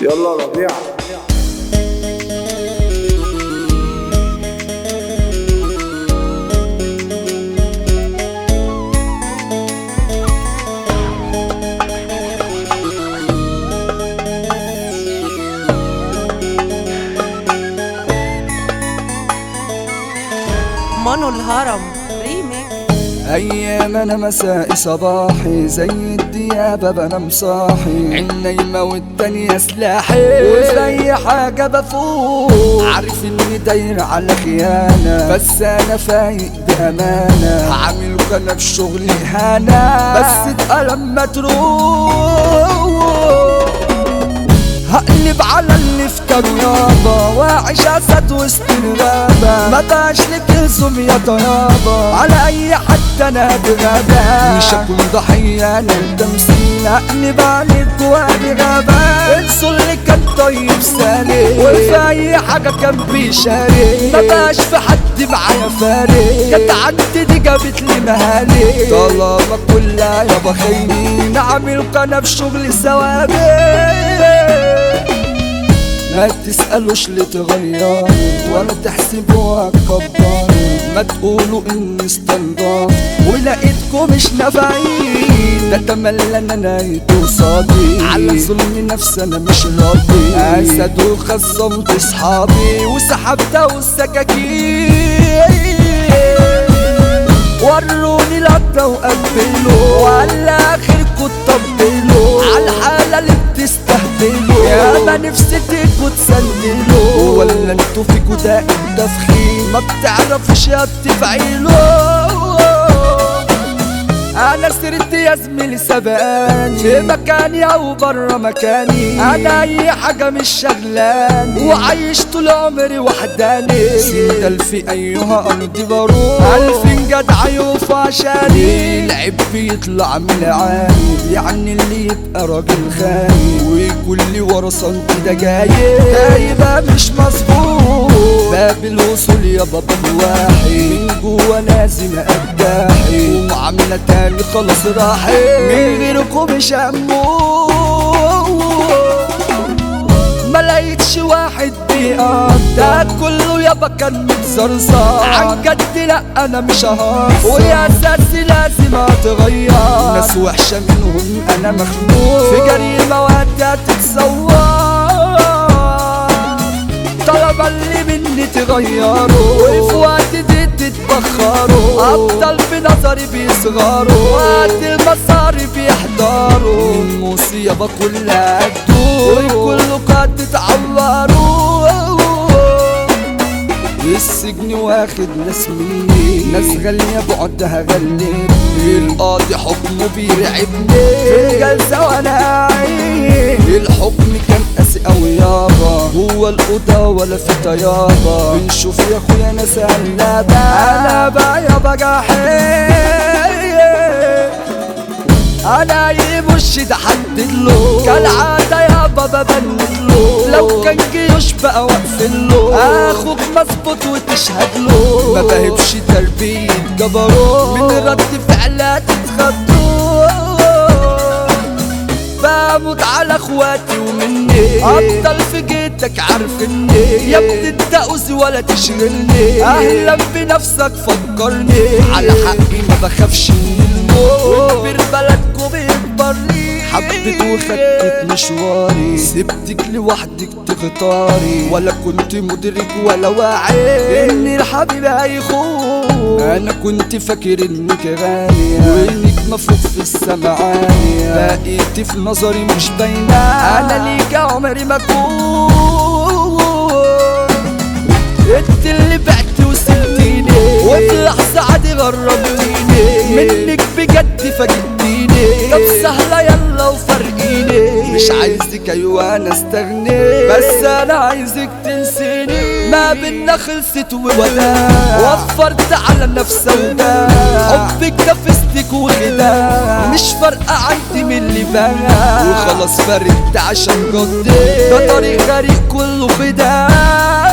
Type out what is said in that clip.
يلا ربيع مانو الهرم ريميكس ايام انا مسائي صباحي زي الديابة بنام صاحي عين نايمة والتانية سلاحي وفي اي حاجة بفوق عارف اني داير على خيانة بس انا فايق بامانة هعمل انا في شغلي هنا بس اتقلم ما تروح هقلب على اللي افتروا يابا واعيش اسد وسط الغابة ما بقاش لك الزم يا طيابة على اي حد انا بغابة مش اكون ضحية للتمثيل اقلب عليك جواني غابة انسوا اللي كان طيب سالي وفي اي حاجة كان بيشارك ما بقاش في حد معايا فارق كانت عندي دي جابت لي مهالي طالما كلها يابا خاينين اعمل قناة في شغل ثوابت ما تسألوش ليه تغير ولا تحسبوها كبار ما تقولوا اني استنضاف ولقيتكم مش نافعين نتملى ان انا توصلي على ظلم نفسي انا مش راضي اسد وخصمت اصحابي وسحبت والسكاكين وروني لقطة وقبلوا وعلى اخركوا تطبلوا على الحالة اللي بتستهبلوا يا ما نفسي تيجوا تسندلوا ولا انتوا فيكوا ده التفخيم ما بتعرفش يا تفعيلوا انا سرت يا زميلي سبقاني في مكاني او برا مكاني انا اي حاجة مش شغلاني وعايش طول عمري وحداني سندل في ايها ارضي بروح الفين جدع يوف عشاني العيب بيطلع من العاني يعني اللي يبقى راجل خاين ويكون لي ورا سنتي ده جاي يبقى مش مظبوط باب الوصول يا بابا واحد من جوا لازم ابداحي ومعاملة تاني خلاص راحت من غيركم مش هموت ما لقيتش واحد بيقدر كله يابا كان متزرزر عن جد لا انا مش ههزر ويا اساسي لازم اتغير ناس وحشه منهم انا مخنوق في جري المواد هتتصور طلب اللي مني تغيروا وفي وقت دي تتبخروا ابطال بنظري بيصغروا وقت المصاري بيحضروا المصيبة كلها تدور وكله قد تتعوروا السجن واخد ناس مني ناس غالية بعدها غلبني القاضي حكمه بيرعبني في الجلسة وانا عايش الحكم كان قاسي قوي يابا هو الأوضة ولا في طيابة بنشوف يا اخويا ناس قلابة انا بقى يابا جحيم انا يمش ده حدد له كالعادة يابا ببند له لو كان جيوش بقى واقفين له اخوك مظبوط وتشهد له ما بهبش تربية جبروت من رد فعلات تتخضوا بموت على اخواتي ومني افضل في جيتك عارفني يا ابني انت اوزي ولا تشغلني اهلا بنفسك فكرني على حقي ما بخافش من الموت كبير بلدكم بيكبر لي حبيت وخدت مشواري سبتك لوحدك تختاري ولا كنت مدرك ولا واعي ان الحبيب هيخون انا كنت فاكر انك غالية وانك مفروض في السما عالية بقيتي في نظري مش باينة انا ليك عمري ما اكون انت اللي بعت وسبتيني وفي لحظة عادي غربتيني منك بجد فاجئتيني طب سهلة يلا وفرقيني مش عايزك ايوه انا استغني بس انا عايزك تنسيني ما بينا خلصت ووداع وفرت على نفسي وداع حبك نفستك وخداع مش فارقة عندي من اللي بقى وخلاص فردت عشان قضيت ده طريق غريب كله فداع